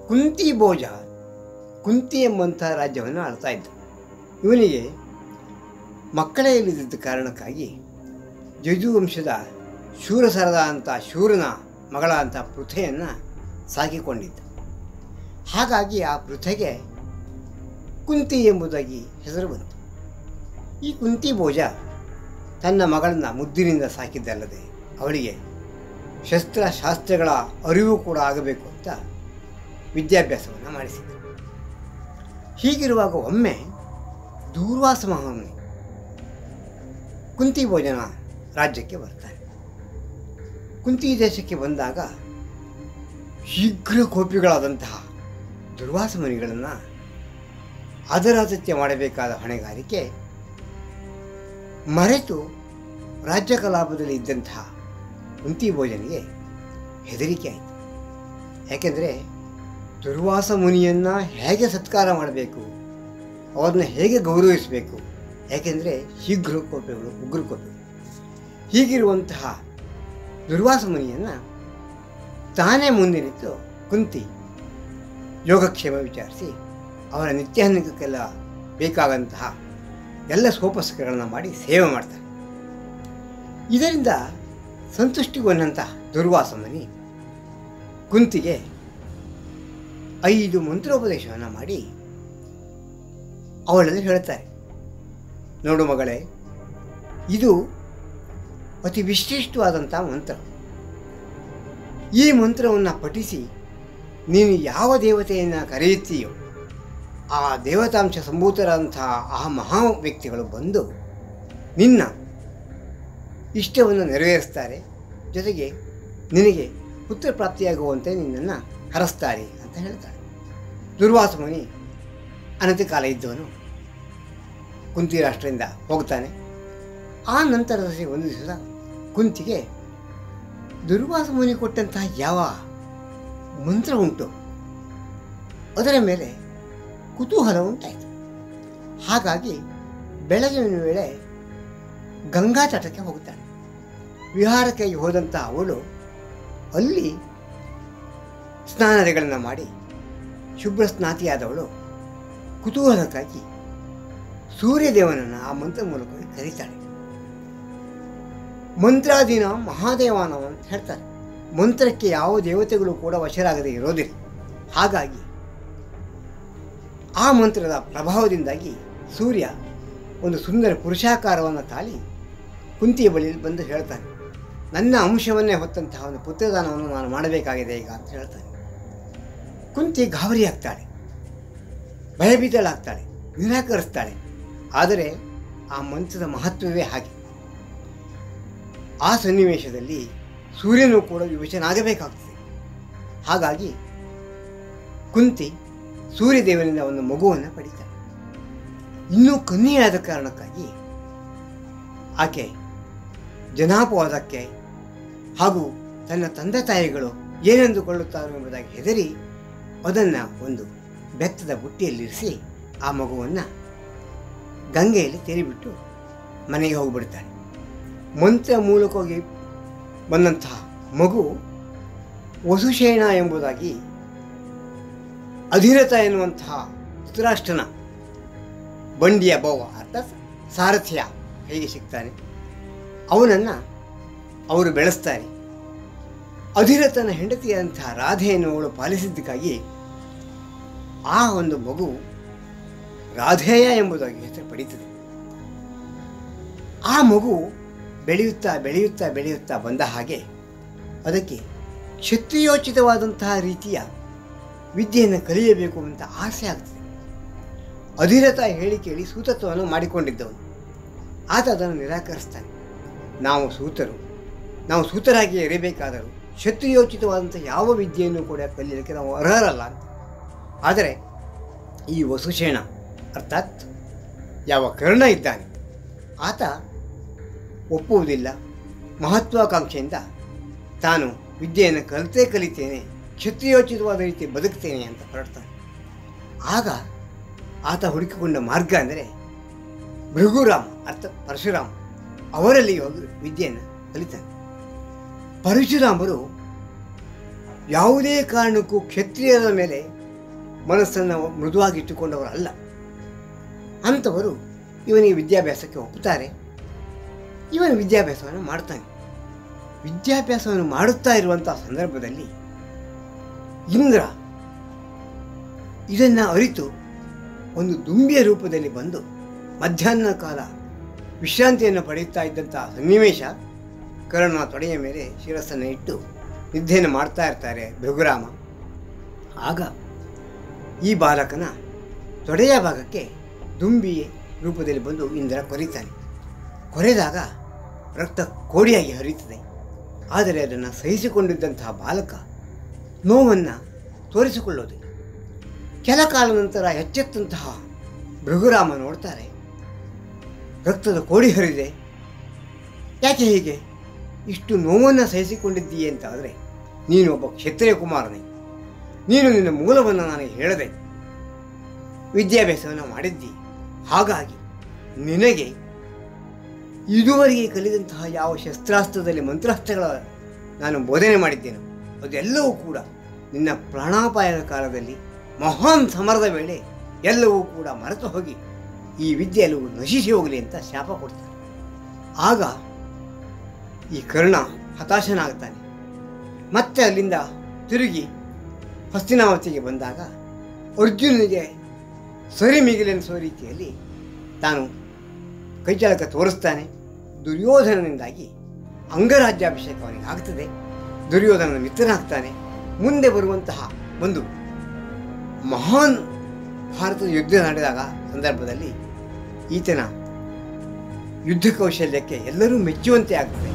ಕುಂತಿ ಭೋಜ ಕುಂತಿ ಎಂಬಂಥ ರಾಜ್ಯವನ್ನು ಆಳ್ತಾ ಇದ್ದ ಇವನಿಗೆ ಮಕ್ಕಳೇ ಇಲ್ಲದಿದ್ದ ಕಾರಣಕ್ಕಾಗಿ ಯಜುವಂಶದ ಶೂರಸರದ ಅಂತ ಶೂರನ ಮಗಳ ಅಂತ ಪೃಥೆಯನ್ನು ಸಾಕಿಕೊಂಡಿದ್ದ ಹಾಗಾಗಿ ಆ ಪೃಥೆಗೆ ಕುಂತಿ ಎಂಬುದಾಗಿ ಹೆಸರು ಬಂತು ಈ ಕುಂತಿ ಭೋಜ ತನ್ನ ಮಗಳನ್ನ ಮುದ್ದಿನಿಂದ ಸಾಕಿದ್ದಲ್ಲದೆ ಅವಳಿಗೆ ಶಸ್ತ್ರಶಾಸ್ತ್ರಗಳ ಅರಿವು ಕೂಡ ಆಗಬೇಕು ಅಂತ ವಿದ್ಯಾಭ್ಯಾಸವನ್ನು ಮಾಡಿಸಿದ ಹೀಗಿರುವಾಗ ಒಮ್ಮೆ ದೂರ್ವಾಸ ಮಹಾಮುನಿ ಕುಂತಿ ಭೋಜನ ರಾಜ್ಯಕ್ಕೆ ಬರ್ತಾರೆ ಕುಂತಿ ದೇಶಕ್ಕೆ ಬಂದಾಗ ಶೀಘ್ರ ಕೋಪಿಗಳಾದಂತಹ ದುರ್ವಾಸ ಮುನಿಗಳನ್ನು ಆದರಾತಿಥ್ಯ ಮಾಡಬೇಕಾದ ಹೊಣೆಗಾರಿಕೆ ಮರೆತು ರಾಜ್ಯ ಕಲಾಪದಲ್ಲಿ ಇದ್ದಂತಹ ಕುಂತಿ ಭೋಜನಿಗೆ ಹೆದರಿಕೆ ಆಯಿತು ಯಾಕೆಂದರೆ ದುರ್ವಾಸ ಮುನಿಯನ್ನು ಹೇಗೆ ಸತ್ಕಾರ ಮಾಡಬೇಕು ಅವ್ರನ್ನ ಹೇಗೆ ಗೌರವಿಸಬೇಕು ಯಾಕೆಂದರೆ ಶೀಘ್ರ ಕೋಪೆಗಳು ಉಗ್ರ ಕೋಪೆಗಳು ಹೀಗಿರುವಂತಹ ದುರ್ವಾಸ ಮುನಿಯನ್ನು ತಾನೇ ಮುಂದೆ ನಿಂತು ಕುಂತಿ ಯೋಗಕ್ಷೇಮ ವಿಚಾರಿಸಿ ಅವರ ನಿತ್ಯಾನ್ನಕ್ಕೆಲ್ಲ ಬೇಕಾದಂತಹ ಎಲ್ಲ ಸೋಪಸ್ಕರಗಳನ್ನು ಮಾಡಿ ಸೇವೆ ಮಾಡ್ತಾರೆ ಇದರಿಂದ ಸಂತುಷ್ಟಿಗೊಂಡಂತಹ ದುರ್ವಾಸ ಮುನಿ ಕುಂತಿಗೆ ಐದು ಮಂತ್ರೋಪದೇಶವನ್ನು ಮಾಡಿ ಅವಳಲ್ಲಿ ಹೇಳ್ತಾರೆ ನೋಡು ಮಗಳೇ ಇದು ಅತಿ ವಿಶಿಷ್ಟವಾದಂಥ ಮಂತ್ರ ಈ ಮಂತ್ರವನ್ನು ಪಠಿಸಿ ನೀನು ಯಾವ ದೇವತೆಯನ್ನು ಕರೆಯುತ್ತೀಯೋ ಆ ದೇವತಾಂಶ ಸಂಭೂತರಾದಂತಹ ಆ ಮಹಾ ವ್ಯಕ್ತಿಗಳು ಬಂದು ನಿನ್ನ ಇಷ್ಟವನ್ನು ನೆರವೇರಿಸ್ತಾರೆ ಜೊತೆಗೆ ನಿನಗೆ ಪುತ್ರ ಪ್ರಾಪ್ತಿಯಾಗುವಂತೆ ನಿನ್ನನ್ನು ಹರಸ್ತಾರೆ ಅಂತ ಹೇಳ್ತಾಳೆ ದುರ್ವಾಸ ಮುನಿ ಅನಂತಕಾಲ ಇದ್ದವನು ಕುಂತಿ ರಾಷ್ಟ್ರದಿಂದ ಹೋಗ್ತಾನೆ ಆ ನಂತರದಲ್ಲಿ ಒಂದು ದಿವಸ ಕುಂತಿಗೆ ದುರ್ವಾಸ ಮುನಿ ಕೊಟ್ಟಂತಹ ಯಾವ ಮಂತ್ರ ಉಂಟು ಅದರ ಮೇಲೆ ಕುತೂಹಲ ಉಂಟಾಯಿತು ಹಾಗಾಗಿ ಬೆಳಗಿನ ವೇಳೆ ಗಂಗಾ ತಟಕ್ಕೆ ಹೋಗುತ್ತಾಳೆ ವಿಹಾರಕ್ಕೆ ಹೋದಂಥ ಅವಳು ಅಲ್ಲಿ ಸ್ನಾನಗಳನ್ನು ಮಾಡಿ ಶುಭ್ರ ಸ್ನಾತಿಯಾದವಳು ಕುತೂಹಲಕ್ಕಾಗಿ ಸೂರ್ಯದೇವನನ್ನು ಆ ಮಂತ್ರ ಮೂಲಕ ಕರೀತಾಳೆ ಮಂತ್ರಾಧೀನ ಮಹಾದೇವಾನವ ಅಂತ ಹೇಳ್ತಾರೆ ಮಂತ್ರಕ್ಕೆ ಯಾವ ದೇವತೆಗಳು ಕೂಡ ವಶರಾಗದೆ ಇರೋದಿಲ್ಲ ಹಾಗಾಗಿ ಆ ಮಂತ್ರದ ಪ್ರಭಾವದಿಂದಾಗಿ ಸೂರ್ಯ ಒಂದು ಸುಂದರ ಪುರುಷಾಕಾರವನ್ನು ತಾಳಿ ಕುಂತಿಯ ಬಳಿಯಲ್ಲಿ ಬಂದು ಹೇಳ್ತಾನೆ ನನ್ನ ಅಂಶವನ್ನೇ ಹೊತ್ತಂತಹ ಒಂದು ಪುತ್ರದಾನವನ್ನು ನಾನು ಮಾಡಬೇಕಾಗಿದೆ ಈಗ ಅಂತ ಹೇಳ್ತಾನೆ ಕುಂತಿ ಗಾಬರಿ ಆಗ್ತಾಳೆ ಭಯಭೀತಳಾಗ್ತಾಳೆ ನಿರಾಕರಿಸ್ತಾಳೆ ಆದರೆ ಆ ಮಂತ್ರದ ಮಹತ್ವವೇ ಹಾಗೆ ಆ ಸನ್ನಿವೇಶದಲ್ಲಿ ಸೂರ್ಯನು ಕೂಡ ವಿವಚನಾಗಬೇಕಾಗ್ತದೆ ಹಾಗಾಗಿ ಕುಂತಿ ಸೂರ್ಯದೇವನಿಂದ ಒಂದು ಮಗುವನ್ನು ಪಡಿತಾಳೆ ಇನ್ನೂ ಕನ್ಯೆಯಾದ ಕಾರಣಕ್ಕಾಗಿ ಆಕೆ ಜನಾಪವಾದಕ್ಕೆ ಹಾಗೂ ತನ್ನ ತಂದೆ ತಾಯಿಗಳು ಏನೆಂದುಕೊಳ್ಳುತ್ತಾರೆ ಎಂಬುದಾಗಿ ಹೆದರಿ ಅದನ್ನು ಒಂದು ಬೆತ್ತದ ಬುಟ್ಟಿಯಲ್ಲಿರಿಸಿ ಆ ಮಗುವನ್ನು ಗಂಗೆಯಲ್ಲಿ ತೇರಿಬಿಟ್ಟು ಮನೆಗೆ ಹೋಗಿಬಿಡ್ತಾಳೆ ಮಂತ್ರ ಮೂಲಕವಾಗಿ ಬಂದಂತಹ ಮಗು ವಸುಶೇಣ ಎಂಬುದಾಗಿ ಅಧಿರಥ ಎನ್ನುವಂತಹ ಧೃತರಾಷ್ಟ್ರನ ಬಂಡಿಯ ಬಹು ಅರ್ಥಾತ್ ಸಾರಥ್ಯ ಹೇಗೆ ಸಿಗ್ತಾನೆ ಅವನನ್ನು ಅವರು ಬೆಳೆಸ್ತಾರೆ ಅಧಿರಥನ ಹೆಂಡತಿಯಾದಂತಹ ರಾಧೆಯನ್ನು ಅವಳು ಪಾಲಿಸಿದ್ದಕ್ಕಾಗಿ ಆ ಒಂದು ಮಗು ರಾಧೇಯ ಎಂಬುದಾಗಿ ಹೆಸರು ಪಡೀತದೆ ಆ ಮಗು ಬೆಳೆಯುತ್ತಾ ಬೆಳೆಯುತ್ತಾ ಬೆಳೆಯುತ್ತಾ ಬಂದ ಹಾಗೆ ಅದಕ್ಕೆ ಕ್ಷತ್ರಿಯೋಚಿತವಾದಂತಹ ರೀತಿಯ ವಿದ್ಯೆಯನ್ನು ಕಲಿಯಬೇಕು ಅಂತ ಆಸೆ ಆಗ್ತದೆ ಅಧಿರಥ ಹೇಳಿ ಕೇಳಿ ಸೂತತ್ವವನ್ನು ಮಾಡಿಕೊಂಡಿದ್ದವನು ಆತ ಅದನ್ನು ನಿರಾಕರಿಸ್ತಾನೆ ನಾವು ಸೂತರು ನಾವು ಸೂತರಾಗಿ ಇರಬೇಕಾದರೂ ಕ್ಷತ್ರಿಯೋಚಿತವಾದಂಥ ಯಾವ ವಿದ್ಯೆಯನ್ನು ಕೂಡ ಕಲಿಯಲಿಕ್ಕೆ ನಾವು ಅರ್ಹರಲ್ಲ ಅಂತ ಆದರೆ ಈ ವಸುಶೇಣ ಅರ್ಥಾತ್ ಯಾವ ಕರ್ಣ ಇದ್ದಾನೆ ಆತ ಒಪ್ಪುವುದಿಲ್ಲ ಮಹತ್ವಾಕಾಂಕ್ಷೆಯಿಂದ ತಾನು ವಿದ್ಯೆಯನ್ನು ಕಲಿತೇ ಕಲಿತೇನೆ ಕ್ಷತ್ರಿಯೋಚಿತವಾದ ರೀತಿ ಬದುಕ್ತೇನೆ ಅಂತ ಹೊರಡ್ತಾನೆ ಆಗ ಆತ ಹುಡುಕಿಕೊಂಡ ಮಾರ್ಗ ಅಂದರೆ ಭೃಗುರಾಮ ಅರ್ಥಾತ್ ಪರಶುರಾಮ ಅವರಲ್ಲಿ ಹೋಗಿ ವಿದ್ಯೆಯನ್ನು ಕಲಿತಾನೆ ಪರಶುರಾಮರು ಯಾವುದೇ ಕಾರಣಕ್ಕೂ ಕ್ಷತ್ರಿಯರ ಮೇಲೆ ಮನಸ್ಸನ್ನು ಮೃದುವಾಗಿ ಇಟ್ಟುಕೊಂಡವರು ಅಲ್ಲ ಅಂಥವರು ಇವನಿಗೆ ವಿದ್ಯಾಭ್ಯಾಸಕ್ಕೆ ಒಪ್ಪುತ್ತಾರೆ ಇವನು ವಿದ್ಯಾಭ್ಯಾಸವನ್ನು ಮಾಡ್ತಾನೆ ವಿದ್ಯಾಭ್ಯಾಸವನ್ನು ಮಾಡುತ್ತಾ ಇರುವಂಥ ಸಂದರ್ಭದಲ್ಲಿ ಇಂದ್ರ ಇದನ್ನು ಅರಿತು ಒಂದು ದುಂಬಿಯ ರೂಪದಲ್ಲಿ ಬಂದು ಮಧ್ಯಾಹ್ನ ಕಾಲ ವಿಶ್ರಾಂತಿಯನ್ನು ಪಡೆಯುತ್ತಾ ಇದ್ದಂಥ ಸನ್ನಿವೇಶ ಕರ್ಣನ ತೊಡೆಯ ಮೇಲೆ ಶಿರಸ್ಸನ್ನು ಇಟ್ಟು ನಿದ್ದೆಯನ್ನು ಮಾಡ್ತಾ ಇರ್ತಾರೆ ಭೃಗುರಾಮ ಆಗ ಈ ಬಾಲಕನ ತೊಡೆಯ ಭಾಗಕ್ಕೆ ದುಂಬಿ ರೂಪದಲ್ಲಿ ಬಂದು ಇಂದ್ರ ಕೊರಿತಾನೆ ಕೊರೆದಾಗ ರಕ್ತ ಕೋಡಿಯಾಗಿ ಹರಿಯುತ್ತದೆ ಆದರೆ ಅದನ್ನು ಸಹಿಸಿಕೊಂಡಿದ್ದಂತಹ ಬಾಲಕ ನೋವನ್ನು ತೋರಿಸಿಕೊಳ್ಳೋದಿಲ್ಲ ಕೆಲ ಕಾಲ ನಂತರ ಎಚ್ಚೆತ್ತಂತಹ ಭೃಗುರಾಮ ನೋಡ್ತಾರೆ ರಕ್ತದ ಕೋಡಿ ಹರಿದೆ ಯಾಕೆ ಹೀಗೆ ಇಷ್ಟು ನೋವನ್ನು ಸಹಿಸಿಕೊಂಡಿದ್ದೀಯೆ ಅಂತ ಆದರೆ ನೀನು ಒಬ್ಬ ಕ್ಷತ್ರಿಯ ಕುಮಾರನೇ ನೀನು ನಿನ್ನ ಮೂಲವನ್ನು ನನಗೆ ಹೇಳದೆ ವಿದ್ಯಾಭ್ಯಾಸವನ್ನು ಮಾಡಿದ್ದಿ ಹಾಗಾಗಿ ನಿನಗೆ ಇದುವರೆಗೆ ಕಲಿದಂತಹ ಯಾವ ಶಸ್ತ್ರಾಸ್ತ್ರದಲ್ಲಿ ಮಂತ್ರಾಸ್ತ್ರಗಳ ನಾನು ಬೋಧನೆ ಮಾಡಿದ್ದೇನೆ ಅದೆಲ್ಲವೂ ಕೂಡ ನಿನ್ನ ಪ್ರಾಣಾಪಾಯದ ಕಾಲದಲ್ಲಿ ಮಹಾನ್ ಸಮರದ ವೇಳೆ ಎಲ್ಲವೂ ಕೂಡ ಮರೆತು ಹೋಗಿ ಈ ವಿದ್ಯೆ ಎಲ್ಲವೂ ನಶಿಸಿ ಹೋಗಲಿ ಅಂತ ಶಾಪ ಕೊಡ್ತಾರೆ ಆಗ ಈ ಕರ್ಣ ಹತಾಶನಾಗ್ತಾನೆ ಮತ್ತೆ ಅಲ್ಲಿಂದ ತಿರುಗಿ ಹಸ್ತಿನಾವತಿಗೆ ಬಂದಾಗ ಅರ್ಜುನನಿಗೆ ಸರಿ ಮಿಗಿಲೆನಿಸುವ ರೀತಿಯಲ್ಲಿ ತಾನು ಕೈಚಾಳಕ ತೋರಿಸ್ತಾನೆ ದುರ್ಯೋಧನನಿಂದಾಗಿ ಅಂಗರಾಜ್ಯಾಭಿಷೇಕ ಅವನಿಗೆ ಆಗ್ತದೆ ದುರ್ಯೋಧನನ ಮಿತ್ರನಾಗ್ತಾನೆ ಮುಂದೆ ಬರುವಂತಹ ಒಂದು ಮಹಾನ್ ಭಾರತದ ಯುದ್ಧ ನಡೆದಾಗ ಸಂದರ್ಭದಲ್ಲಿ ಈತನ ಯುದ್ಧ ಕೌಶಲ್ಯಕ್ಕೆ ಎಲ್ಲರೂ ಮೆಚ್ಚುವಂತೆ ಆಗ್ತದೆ